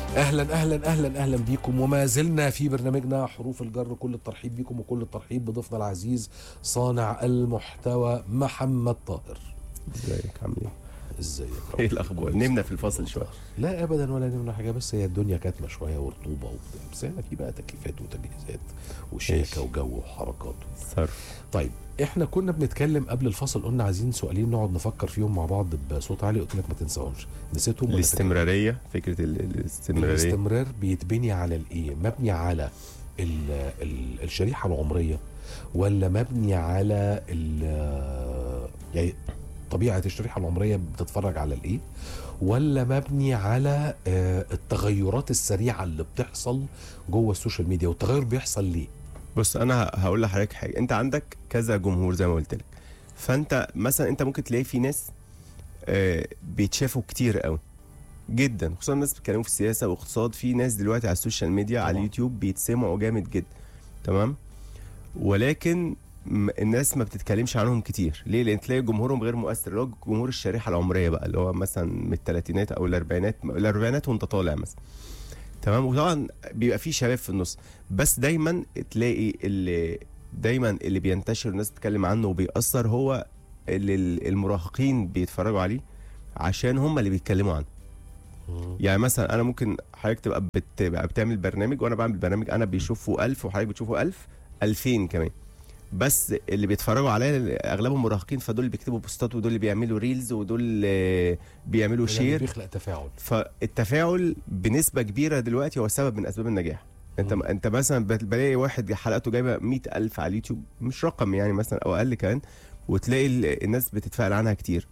اهلا اهلا اهلا اهلا بيكم وما زلنا في برنامجنا حروف الجر كل الترحيب بيكم وكل الترحيب بضيفنا العزيز صانع المحتوى محمد طاهر ازيك عامل ايه؟ ازيك ايه الاخبار؟ نمنا في الفصل شويه لا ابدا ولا نمنا حاجه بس هي الدنيا كاتمه شويه ورطوبه وبتاع بس هنا في بقى تكييفات وتجهيزات وشياكه ماشي. وجو وحركات صرف طيب احنا كنا بنتكلم قبل الفصل قلنا عايزين سؤالين نقعد نفكر فيهم مع بعض بصوت عالي قلت لك ما تنساهمش نسيتهم ولا فاكر؟ الاستمراريه فكره ال- الاستمراريه الاستمرار بيتبني على الايه مبني على ال ال الشريحه العمريه ولا مبني على ال يعني طبيعه الشريحه العمريه بتتفرج على الايه ولا مبني على آه، التغيرات السريعه اللي بتحصل جوه السوشيال ميديا والتغير بيحصل ليه بص انا ه- هقول لحضرتك حاجه انت عندك كذا جمهور زي ما قلت لك فانت مثلا انت ممكن تلاقي في ناس آه، بيتشافوا كتير قوي جدا خصوصا الناس بيتكلموا في السياسه واقتصاد في ناس دلوقتي على السوشيال ميديا على طبعا. اليوتيوب بيتسمعوا جامد جدا تمام ولكن م- الناس ما بتتكلمش عنهم كتير ليه لان تلاقي جمهورهم غير مؤثر اللي هو جمهور الشريحه العمريه بقى اللي هو مثلا من الثلاثينات او الاربعينات الاربعينات وانت طالع مثلا تمام وطبعا بيبقى في شباب في النص بس دايما تلاقي اللي دايما اللي بينتشر الناس بتتكلم عنه وبيأثر هو اللي ال- المراهقين بيتفرجوا عليه عشان هم اللي بيتكلموا عنه يعني مثلا انا ممكن حضرتك تبقى بتبقى بتعمل برنامج وانا بعمل برنامج انا بيشوفوا 1000 وحضرتك بتشوفوا 1000 2000 كمان بس اللي بيتفرجوا عليا اغلبهم مراهقين فدول اللي بيكتبوا بوستات ودول اللي بيعملوا ريلز ودول آه، بيعملوا يعني شير بيخلق تفاعل فالتفاعل بنسبه كبيره دلوقتي هو سبب من اسباب النجاح انت مم. انت مثلا بت- بلاقي واحد حلقته جايبه 100000 على اليوتيوب مش رقم يعني مثلا او اقل كمان وتلاقي ال- الناس بتتفاعل عنها كتير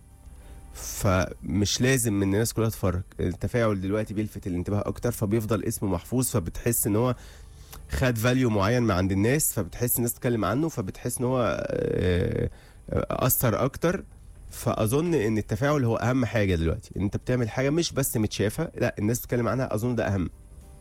فمش لازم ان الناس كلها تتفرج التفاعل دلوقتي بيلفت الانتباه اكتر فبيفضل اسمه محفوظ فبتحس ان هو خد فاليو معين من عند الناس فبتحس الناس تتكلم عنه فبتحس ان هو آه، آه، اثر اكتر فاظن ان التفاعل هو اهم حاجه دلوقتي ان انت بتعمل حاجه مش بس متشافه لا الناس بتتكلم عنها اظن ده اهم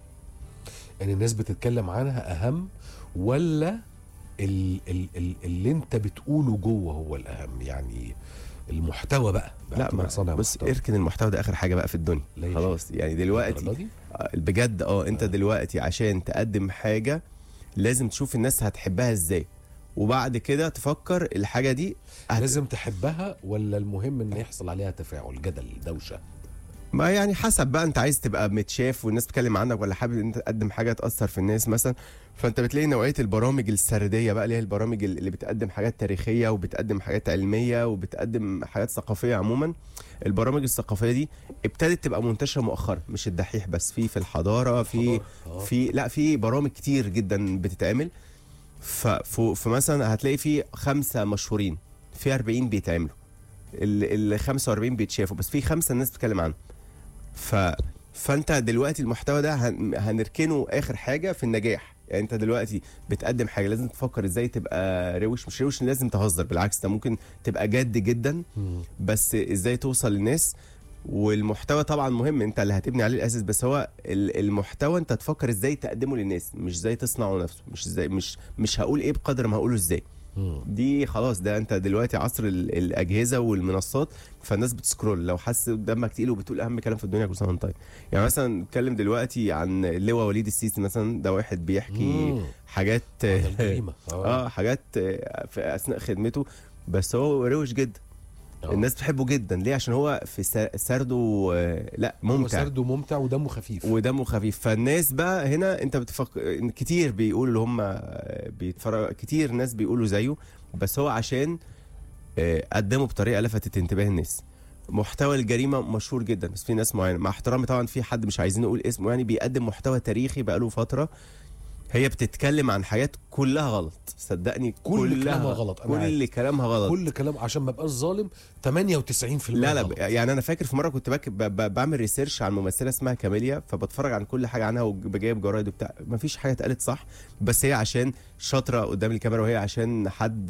يعني الناس بتتكلم عنها اهم ولا ال ال ال اللي انت بتقوله جوه هو الاهم يعني المحتوى بقى لا باعتبار ما صانع بص محتوى. اركن المحتوى ده اخر حاجه بقى في الدنيا لا يا خلاص يعني دلوقتي الدرجة دي؟ آه، بجد اه انت آه. دلوقتي عشان تقدم حاجه لازم تشوف الناس هتحبها ازاي وبعد كده تفكر الحاجه دي هت- لازم تحبها ولا المهم ان يحصل عليها تفاعل جدل دوشه ما يعني حسب بقى انت عايز تبقى متشاف والناس بتتكلم عنك ولا حابب ان انت تقدم حاجه تاثر في الناس مثلا فانت بتلاقي نوعيه البرامج السرديه بقى اللي هي البرامج اللي بتقدم حاجات تاريخيه وبتقدم حاجات علميه وبتقدم حاجات ثقافيه عموما البرامج الثقافيه دي ابتدت تبقى منتشره مؤخرا مش الدحيح بس في في الحضاره في آه. في لا في برامج كتير جدا بتتعمل ف- ف- فمثلا هتلاقي في خمسه مشهورين في 40 بيتعملوا ال ال 45 بيتشافوا بس في خمسه الناس بتتكلم عنهم ف فانت دلوقتي المحتوى ده هن... هنركنه اخر حاجه في النجاح يعني انت دلوقتي بتقدم حاجه لازم تفكر ازاي تبقى روش مش روش لازم تهزر بالعكس ده ممكن تبقى جد جدا مم. بس ازاي توصل للناس والمحتوى طبعا مهم انت اللي هتبني عليه الاساس بس هو ال- المحتوى انت تفكر ازاي تقدمه للناس مش ازاي تصنعه نفسه مش ازاي مش مش هقول ايه بقدر ما هقوله ازاي مم. دي خلاص ده انت دلوقتي عصر ال- الاجهزه والمنصات فالناس بتسكرول لو حاسس دمك تقيل وبتقول اهم كلام في الدنيا كل سنه وانت طيب يعني مثلا نتكلم دلوقتي عن اللواء وليد السيسي مثلا ده واحد بيحكي مم. حاجات ده الجريمه اه حاجات آه، في اثناء خدمته بس هو روش جدا آه. الناس بتحبه جدا ليه عشان هو في سر- سرده آه، لا هو ممتع سرده ممتع ودمه خفيف ودمه خفيف فالناس بقى هنا انت بتفكر إن كتير بيقولوا اللي هم آه، بيتفرج كتير ناس بيقولوا زيه بس هو عشان آه، قدمه بطريقه لفتت انتباه الناس محتوى الجريمه مشهور جدا بس في ناس معينه مع احترامي طبعا في حد مش عايزين نقول اسمه يعني بيقدم محتوى تاريخي بقاله فتره هي بتتكلم عن حاجات كلها غلط صدقني كل كلها كلامها غلط، أنا كل كلامها غلط كل كلام عشان ما ابقاش ظالم 98% لا لا غلط. يعني انا فاكر في مره كنت باك ب- ب- بعمل ريسيرش عن ممثله اسمها كاميليا فبتفرج عن كل حاجه عنها وبجايب جرايد وبتاع مفيش حاجه اتقالت صح بس هي عشان شاطره قدام الكاميرا وهي عشان حد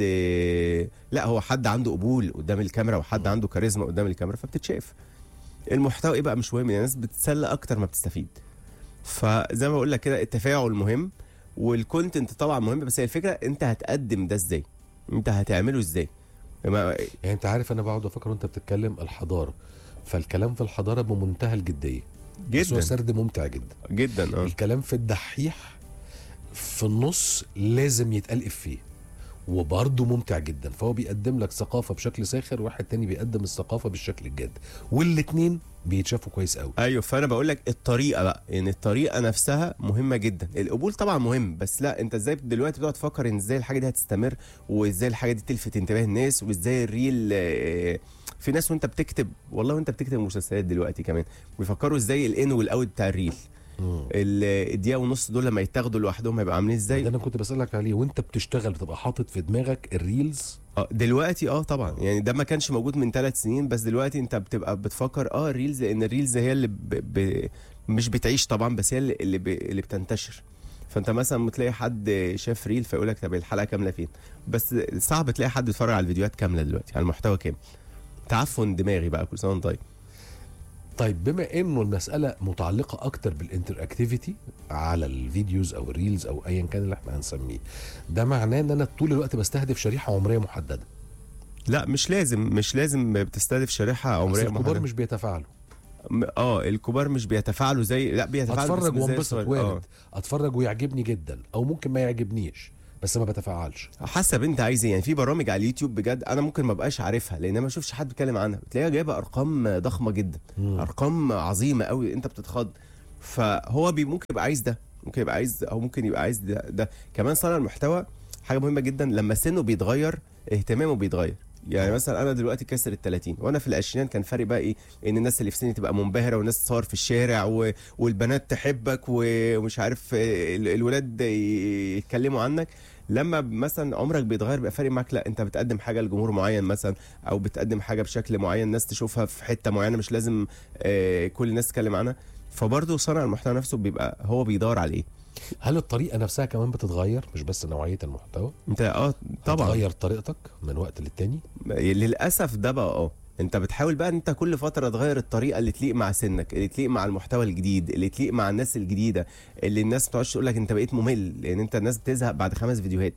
لا هو حد عنده قبول قدام الكاميرا وحد عنده كاريزما قدام الكاميرا فبتتشاف المحتوى ايه بقى مش مهم يعني الناس بتتسلى اكتر ما بتستفيد فزي ما بقول لك كده التفاعل مهم والكونتنت طبعا مهم بس هي الفكره انت هتقدم ده ازاي انت هتعمله ازاي ما- يعني انت عارف انا بقعد افكر وانت بتتكلم الحضاره فالكلام في الحضاره بمنتهى الجديه بس هو جدا سرد ممتع جدا جدا اه الكلام في الدحيح في النص لازم يتقال افيه وبرضه ممتع جدا فهو بيقدم لك ثقافه بشكل ساخر واحد تاني بيقدم الثقافه بالشكل الجاد والاتنين بيتشافوا كويس قوي ايوه فانا بقول لك الطريقه بقى يعني الطريقه نفسها مهمه جدا القبول طبعا مهم بس لا انت ازاي دلوقتي بتقعد تفكر ان ازاي الحاجه دي هتستمر وازاي الحاجه دي تلفت انتباه الناس وازاي الريل آه، في ناس وانت بتكتب والله وانت بتكتب مسلسلات دلوقتي كمان بيفكروا ازاي الان والاوت بتاع الريل ال- الدقيقه ونص دول لما يتاخدوا لوحدهم هيبقى عاملين ده ازاي انا كنت بسالك عليه وانت بتشتغل بتبقى حاطط في دماغك الريلز اه دلوقتي اه طبعا يعني ده ما كانش موجود من ثلاث سنين بس دلوقتي انت بتبقى بتفكر اه الريلز لان الريلز هي اللي ب... ب... مش بتعيش طبعا بس هي اللي اللي, ب... اللي بتنتشر فانت مثلا بتلاقي حد شاف ريل فيقول لك طب الحلقه كامله فين بس صعب تلاقي حد يتفرج على الفيديوهات كامله دلوقتي على المحتوى كامل تعفن دماغي بقى كل سنه وانت طيب طيب بما انه المساله متعلقه اكتر بالانتر اكتيفيتي على الفيديوز او الريلز او ايا كان اللي احنا هنسميه ده معناه ان انا طول الوقت بستهدف شريحه عمريه محدده لا مش لازم مش لازم بتستهدف شريحه بس عمريه الكبار محددة. مش بيتفاعلوا م- اه الكبار مش بيتفاعلوا زي لا بيتفاعلوا بس اتفرج مش زي وانبسط الصغير. آه. وارد اتفرج ويعجبني جدا او ممكن ما يعجبنيش بس ما بتفاعلش حسب انت عايز ايه يعني في برامج على اليوتيوب بجد انا ممكن ما بقاش عارفها لان انا ما اشوفش حد بيتكلم عنها بتلاقيها جايبه ارقام ضخمه جدا مم. ارقام عظيمه قوي انت بتتخض فهو بي ممكن يبقى عايز ده ممكن يبقى عايز او ممكن يبقى عايز ده, ده. كمان صانع المحتوى حاجه مهمه جدا لما سنه بيتغير اهتمامه بيتغير يعني مثلا انا دلوقتي كسر ال 30 وانا في العشرينات كان فارق بقى ايه ان الناس اللي في سني تبقى منبهره والناس تصور في الشارع و... والبنات تحبك و- ومش عارف آه، ال- الولاد ي- يتكلموا عنك لما مثلا عمرك بيتغير بيبقى فارق معاك لا انت بتقدم حاجه لجمهور معين مثلا او بتقدم حاجه بشكل معين الناس تشوفها في حته معينه مش لازم آه، كل الناس تتكلم عنها فبرضه صانع المحتوى نفسه بيبقى هو بيدور على ايه هل الطريقه نفسها كمان بتتغير مش بس نوعيه المحتوى انت اه طبعا بتغير طريقتك من وقت للتاني للاسف ده بقى اه انت بتحاول بقى ان انت كل فتره تغير الطريقه اللي تليق مع سنك اللي تليق مع المحتوى الجديد اللي تليق مع الناس الجديده اللي الناس ما تقعدش تقول لك انت بقيت ممل لان انت الناس بتزهق بعد خمس فيديوهات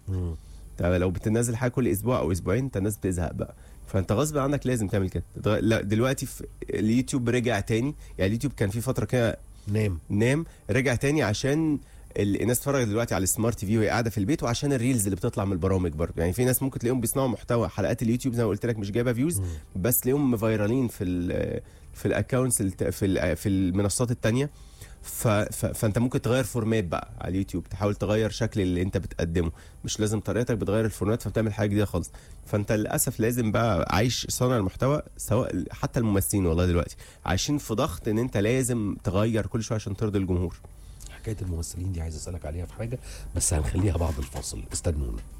طب لو بتنزل حاجه كل اسبوع او اسبوعين انت الناس بتزهق بقى فانت غصب عنك لازم تعمل كده تغ- لا دلوقتي في اليوتيوب رجع تاني يعني اليوتيوب كان في فتره كده نام نام رجع تاني عشان ال- الناس تتفرج دلوقتي على السمارت تي في وهي قاعده في البيت وعشان الريلز اللي بتطلع من البرامج برضه يعني في ناس ممكن تلاقيهم بيصنعوا محتوى حلقات اليوتيوب زي ما قلت لك مش جايبه فيوز بس تلاقيهم فايرالين في ال في الاكونتس في ال- في المنصات التانية ف ف فانت ممكن تغير فورمات بقى على اليوتيوب تحاول تغير شكل اللي انت بتقدمه مش لازم طريقتك بتغير الفورمات فبتعمل حاجه جديده خالص فانت للاسف لازم بقى عايش صانع المحتوى سواء حتى الممثلين والله دلوقتي عايشين في ضغط ان انت لازم تغير كل شويه عشان ترضي الجمهور حكايه الممثلين دي عايز اسالك عليها في حاجه بس هنخليها بعد الفاصل استنونا